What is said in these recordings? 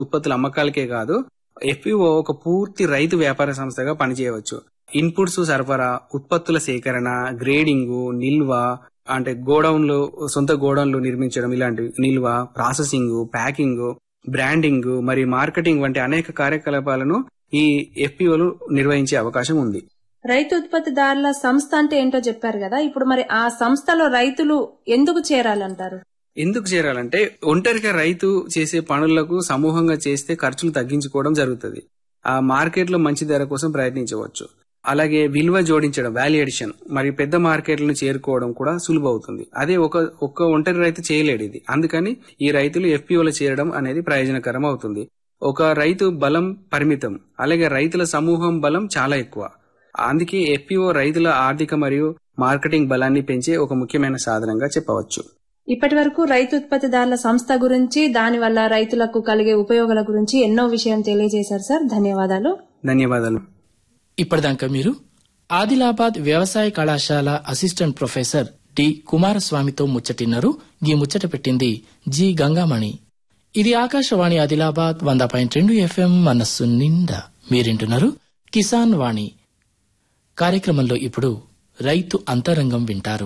ఉత్పత్తుల అమ్మకాలకే కాదు ఎఫ్పిఓ ఒక పూర్తి రైతు వ్యాపార సంస్థగా పనిచేయవచ్చు ఇన్పుట్స్ సరఫరా ఉత్పత్తుల సేకరణ గ్రేడింగ్ నిల్వ అంటే గోడౌన్లు సొంత గోడౌన్లు నిర్మించడం ఇలాంటివి నిల్వ ప్రాసెసింగ్ ప్యాకింగ్ బ్రాండింగ్ మరియు మార్కెటింగ్ వంటి అనేక కార్యకలాపాలను ఈ ఎఫ్పిఓలు నిర్వహించే అవకాశం ఉంది రైతు ఉత్పత్తిదారుల సంస్థ అంటే ఏంటో చెప్పారు కదా ఇప్పుడు మరి ఆ సంస్థలో రైతులు ఎందుకు చేరాలంటారు ఎందుకు చేరాలంటే ఒంటరిగా రైతు చేసే పనులకు సమూహంగా చేస్తే ఖర్చులు తగ్గించుకోవడం జరుగుతుంది ఆ మార్కెట్లో మంచి ధర కోసం ప్రయత్నించవచ్చు అలాగే విలువ జోడించడం వాల్యూ ఎడిషన్ మరియు పెద్ద మార్కెట్లను చేరుకోవడం కూడా సులువు అవుతుంది అదే ఒక ఒక్క ఒంటరి రైతు చేయలేడు ఇది అందుకని ఈ రైతులు ఎఫ్పిఓలో చేరడం అనేది ప్రయోజనకరం అవుతుంది ఒక రైతు బలం పరిమితం అలాగే రైతుల సమూహం బలం చాలా ఎక్కువ అందుకే ఎఫ్పిఓ రైతుల ఆర్థిక మరియు మార్కెటింగ్ బలాన్ని పెంచే ఒక ముఖ్యమైన సాధనంగా చెప్పవచ్చు ఇప్పటి వరకు రైతు ఉత్పత్తిదారుల సంస్థ గురించి దాని వల్ల రైతులకు కలిగే ఉపయోగాల గురించి ఎన్నో విషయం తెలియజేశారు సార్ ధన్యవాదాలు ధన్యవాదాలు ఇప్పటిదాకా మీరు ఆదిలాబాద్ వ్యవసాయ కళాశాల అసిస్టెంట్ ప్రొఫెసర్ టి కుమారస్వామితో ముచ్చటిన్నారు గీ ముచ్చట పెట్టింది జి గంగామణి ఇది ఆకాశవాణి ఆదిలాబాద్ వంద పాయింట్ రెండు ఎఫ్ఎం మనస్సు నిండా మీరింటున్నారు కిసాన్ వాణి కార్యక్రమంలో ఇప్పుడు రైతు అంతరంగం వింటారు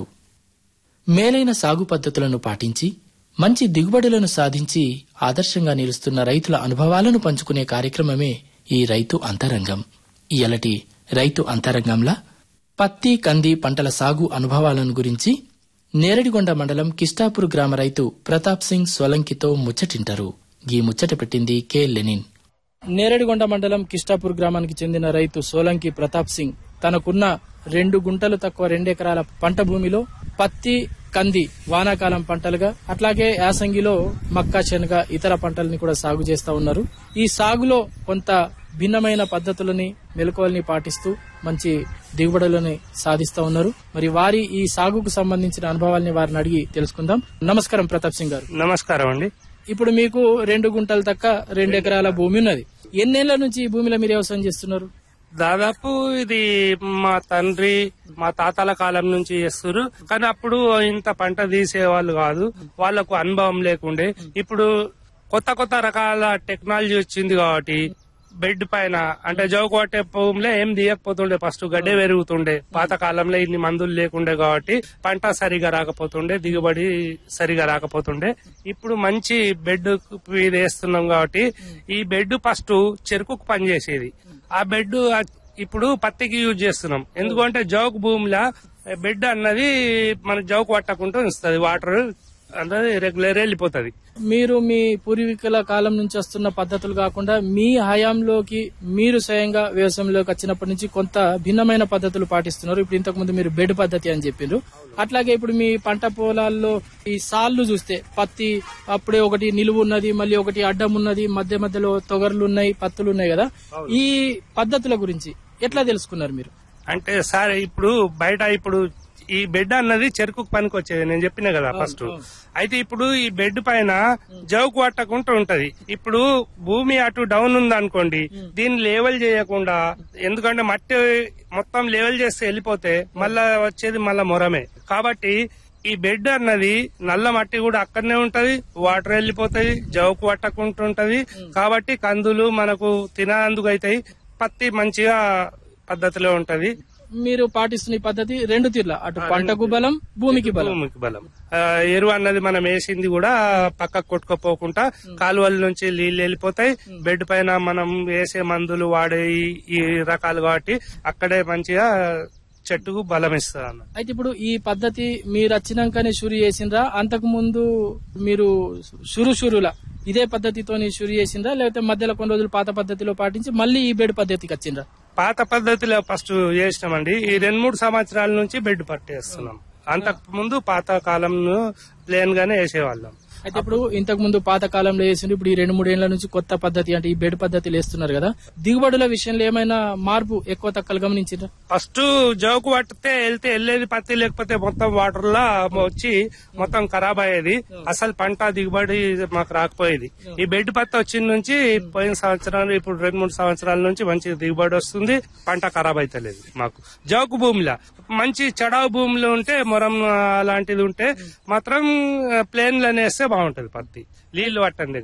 మేలైన సాగు పద్ధతులను పాటించి మంచి దిగుబడులను సాధించి ఆదర్శంగా నిలుస్తున్న రైతుల అనుభవాలను పంచుకునే కార్యక్రమమే ఈ రైతు అంతరంగం ఇయలటి రైతు అంతరంగంలా పత్తి కంది పంటల సాగు అనుభవాలను గురించి నేరడిగొండ మండలం కిష్టాపూర్ గ్రామ రైతు ప్రతాప్ సింగ్ సోలంకితో ముచ్చటింటారు ఈ ముచ్చట పెట్టింది కె లెనిన్ నేరడిగొండ మండలం కిష్టాపూర్ గ్రామానికి చెందిన రైతు సోలంకి ప్రతాప్ సింగ్ తనకున్న రెండు గుంటలు తక్కువ రెండెకరాల పంట భూమిలో పత్తి కంది వానాకాలం పంటలుగా అట్లాగే యాసంగిలో మక్కా శనగ ఇతర పంటల్ని కూడా సాగు చేస్తా ఉన్నారు ఈ సాగులో కొంత భిన్నమైన పద్ధతులని మెలకువల్ని పాటిస్తూ మంచి దిగుబడులని సాధిస్తా ఉన్నారు మరి వారి ఈ సాగుకు సంబంధించిన అనుభవాల్ని వారిని అడిగి తెలుసుకుందాం నమస్కారం ప్రతాప్ సింగ్ గారు నమస్కారం అండి ఇప్పుడు మీకు రెండు గుంటలు తక్క రెండు ఎకరాల భూమి ఉన్నది ఎన్నేళ్ల నుంచి ఈ భూమిలో మీరు వ్యవసాయం చేస్తున్నారు దాదాపు ఇది మా తండ్రి మా తాతల కాలం నుంచి చేస్తారు కానీ అప్పుడు ఇంత పంట తీసేవాళ్ళు కాదు వాళ్ళకు అనుభవం లేకుండే ఇప్పుడు కొత్త కొత్త రకాల టెక్నాలజీ వచ్చింది కాబట్టి బెడ్ పైన అంటే జోగు కొట్టే భూమిలో ఏం తీయకపోతుండే ఫస్ట్ గడ్డే పెరుగుతుండే పాత కాలంలో ఇన్ని మందులు లేకుండే కాబట్టి పంట సరిగా రాకపోతుండే దిగుబడి సరిగా రాకపోతుండే ఇప్పుడు మంచి బెడ్ మీద వేస్తున్నాం కాబట్టి ఈ బెడ్ ఫస్ట్ చెరుకుకు పనిచేసేది ఆ బెడ్ ఇప్పుడు పత్తికి యూజ్ చేస్తున్నాం ఎందుకంటే జౌక్ భూమిలో బెడ్ అన్నది మన జౌక్ పట్టకుండా ఉంచుతుంది వాటర్ అన్నది రెగ్యులర్ వెళ్ళిపోతుంది మీరు మీ పూర్వీకుల కాలం నుంచి వస్తున్న పద్ధతులు కాకుండా మీ హయాంలోకి మీరు స్వయంగా వ్యవసాయంలోకి వచ్చినప్పటి నుంచి కొంత భిన్నమైన పద్ధతులు పాటిస్తున్నారు ఇప్పుడు ఇంతకు ముందు మీరు బెడ్ పద్ధతి అని చెప్పిండ్రు అట్లాగే ఇప్పుడు మీ పంట పొలాల్లో ఈ సాళ్లు చూస్తే పత్తి అప్పుడే ఒకటి నిలువు ఉన్నది మళ్ళీ ఒకటి అడ్డం ఉన్నది మధ్య మధ్యలో తొగర్లు ఉన్నాయి పత్తులు ఉన్నాయి కదా ఈ పద్ధతుల గురించి ఎట్లా తెలుసుకున్నారు మీరు అంటే సార్ ఇప్పుడు బయట ఇప్పుడు ఈ బెడ్ అన్నది చెరుకు పనికి వచ్చేది నేను చెప్పిన కదా ఫస్ట్ అయితే ఇప్పుడు ఈ బెడ్ పైన జౌకు పట్టకుండా ఉంటది ఇప్పుడు భూమి అటు డౌన్ ఉంది అనుకోండి దీన్ని లేవల్ చేయకుండా ఎందుకంటే మట్టి మొత్తం లేవల్ చేస్తే వెళ్ళిపోతే మళ్ళా వచ్చేది మళ్ళా మొరమే కాబట్టి ఈ బెడ్ అన్నది నల్ల మట్టి కూడా అక్కడనే ఉంటది వాటర్ వెళ్ళిపోతాయి జౌకు పట్టకుండా ఉంటది కాబట్టి కందులు మనకు తినందుకు అవుతాయి పత్తి మంచిగా పద్ధతిలో ఉంటది మీరు పాటిస్తున్న ఈ పద్ధతి రెండు తీర్ల అటు పంటకు బలం భూమికి బలం భూమికి బలం ఆ, ఎరువు అన్నది మనం వేసింది కూడా పక్కకు కొట్టుకోపోకుండా కాలువల నుంచి నీళ్లు వెళ్ళిపోతాయి బెడ్ పైన మనం వేసే మందులు వాడే ఈ- ఈ రకాలు కాబట్టి అక్కడే మంచిగా చెట్టుకు బలం ఇస్తుంది అన్న అయితే ఇప్పుడు ఈ పద్ధతి మీరు వచ్చినాకనే షురు చేసిండ్రా అంతకు ముందు మీరు షురు షురులా ఇదే పద్ధతితోని షురు చేసిండ్రా లేకపోతే మధ్యలో కొన్ని రోజులు పాత పద్ధతిలో పాటించి మళ్ళీ ఈ బెడ్ పద్ధతికి వచ్చిండ్రా పాత పద్ధతిలో ఫస్ట్ చేసినామండి ఈ రెండు మూడు సంవత్సరాల నుంచి బెడ్ పట్టేస్తున్నాం అంతకు ముందు పాత కాలంలో ప్లేన్ గానే వేసేవాళ్ళం అయితే ఇప్పుడు ఇంతకు ముందు పాత కాలంలో వేసిండ్రు ఇప్పుడు ఈ రెండు మూడేళ్ల నుంచి కొత్త పద్ధతి అంటే ఈ బెడ్ పద్ధతిలో వేస్తున్నారు కదా దిగుబడుల విషయంలో ఏమైనా మార్పు ఎక్కువ తక్కువ గమనించిండ్రా ఫస్ట్ జోకు పట్టితే వెళ్తే వెళ్ళేది పత్తి లేకపోతే మొత్తం వాటర్ లా వచ్చి మొత్తం ఖరాబ్ అయ్యేది అసలు పంట దిగుబడి మాకు రాకపోయేది ఈ బెడ్ పత్తి వచ్చిన నుంచి పోయిన సంవత్సరాలు ఇప్పుడు రెండు మూడు సంవత్సరాల నుంచి మంచి దిగుబడి వస్తుంది పంట ఖరాబ్ అయితలేదు మాకు జోకు భూమిలో మంచి చడావు భూమిలో ఉంటే మొరం ఆ, అలాంటిది ఉంటే మాత్రం ప్లేన్ లోనే వేస్తే బాగుంటది పత్తి నీళ్లు పట్టని దగ్గర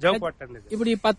జౌ పట్టండి ఇప్పుడు ఈ పత్తి